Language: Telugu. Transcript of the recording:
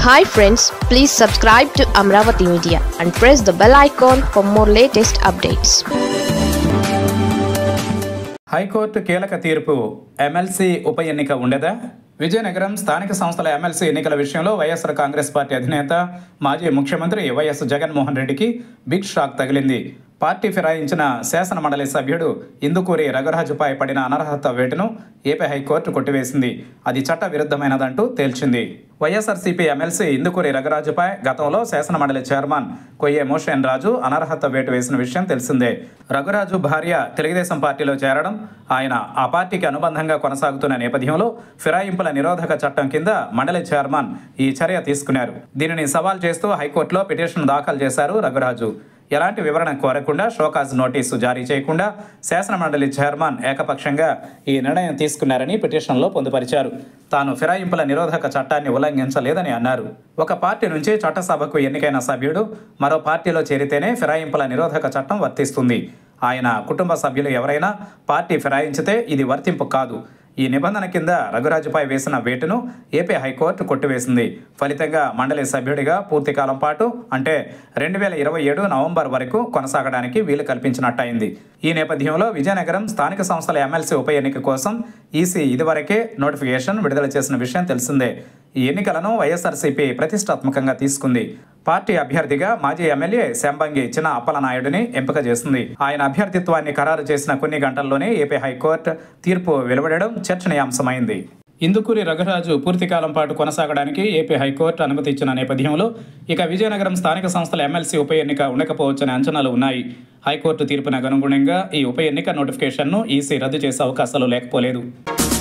hi friends please subscribe to Amaravati media and press the bell icon for more latest updates high court కీలక తీర్పు ఎమ్మెల్సీ ఉప ఎన్నిక ఉండదా విజయనగరం స్థానిక సంస్థల ఎమ్మెల్సీ ఎన్నికల విషయంలో వైఎస్ఆర్ కాంగ్రెస్ పార్టీ అధినేత మాజీ ముఖ్యమంత్రి వైఎస్ జగన్మోహన్ రెడ్డికి బిగ్ షాక్ తగిలింది పార్టీ ఫిరాయించిన శాసన మండలి సభ్యుడు ఇందుకూరి రఘురాజుపై పడిన అనర్హత వేటును ఏపీ హైకోర్టు కొట్టివేసింది అది చట్ట విరుద్ధమైనదంటూ తేల్చింది వైఎస్ఆర్సీపీ ఎమ్మెల్సీ ఇందుకూరి రఘురాజుపై గతంలో శాసన మండలి చైర్మన్ కొయ్యే మోషన్ రాజు అనర్హత వేటు వేసిన విషయం తెలిసిందే రఘురాజు భార్య తెలుగుదేశం పార్టీలో చేరడం ఆయన ఆ పార్టీకి అనుబంధంగా కొనసాగుతున్న నేపథ్యంలో ఫిరాయింపుల నిరోధక చట్టం కింద మండలి చైర్మన్ ఈ చర్య తీసుకున్నారు దీనిని సవాల్ చేస్తూ హైకోర్టులో పిటిషన్ దాఖలు చేశారు రఘురాజు ఎలాంటి వివరణ కోరకుండా షోకాజ్ నోటీసు జారీ చేయకుండా శాసన మండలి చైర్మన్ ఏకపక్షంగా ఈ నిర్ణయం తీసుకున్నారని పిటిషన్లో పొందుపరిచారు తాను ఫిరాయింపుల నిరోధక చట్టాన్ని ఉల్లంఘించలేదని అన్నారు ఒక పార్టీ నుంచి చట్టసభకు ఎన్నికైన సభ్యుడు మరో పార్టీలో చేరితేనే ఫిరాయింపుల నిరోధక చట్టం వర్తిస్తుంది ఆయన కుటుంబ సభ్యులు ఎవరైనా పార్టీ ఫిరాయించితే ఇది వర్తింపు కాదు ఈ నిబంధన కింద రఘురాజుపై వేసిన వేటును ఏపీ హైకోర్టు కొట్టివేసింది ఫలితంగా మండలి సభ్యుడిగా పూర్తి కాలం పాటు అంటే రెండు వేల ఇరవై ఏడు నవంబర్ వరకు కొనసాగడానికి వీలు కల్పించినట్టయింది ఈ నేపథ్యంలో విజయనగరం స్థానిక సంస్థల ఎమ్మెల్సీ ఉప ఎన్నిక కోసం ఈసీ ఇదివరకే నోటిఫికేషన్ విడుదల చేసిన విషయం తెలిసిందే ఈ ఎన్నికలను వైఎస్ఆర్సీపీ ప్రతిష్టాత్మకంగా తీసుకుంది పార్టీ అభ్యర్థిగా మాజీ ఎమ్మెల్యే శంబంగి చిన్న అప్పలనాయుడిని ఎంపిక చేసింది ఆయన అభ్యర్థిత్వాన్ని ఖరారు చేసిన కొన్ని గంటల్లోనే ఏపీ హైకోర్టు తీర్పు వెలువడడం చర్చనీయాంశమైంది ఇందుకూరి రఘురాజు పూర్తికాలం పాటు కొనసాగడానికి ఏపీ హైకోర్టు అనుమతి ఇచ్చిన నేపథ్యంలో ఇక విజయనగరం స్థానిక సంస్థల ఎమ్మెల్సీ ఉప ఎన్నిక ఉండకపోవచ్చనే అంచనాలు ఉన్నాయి హైకోర్టు తీర్పునకు అనుగుణంగా ఈ ఉప ఎన్నిక నోటిఫికేషన్ను ఈసీ రద్దు చేసే అవకాశాలు లేకపోలేదు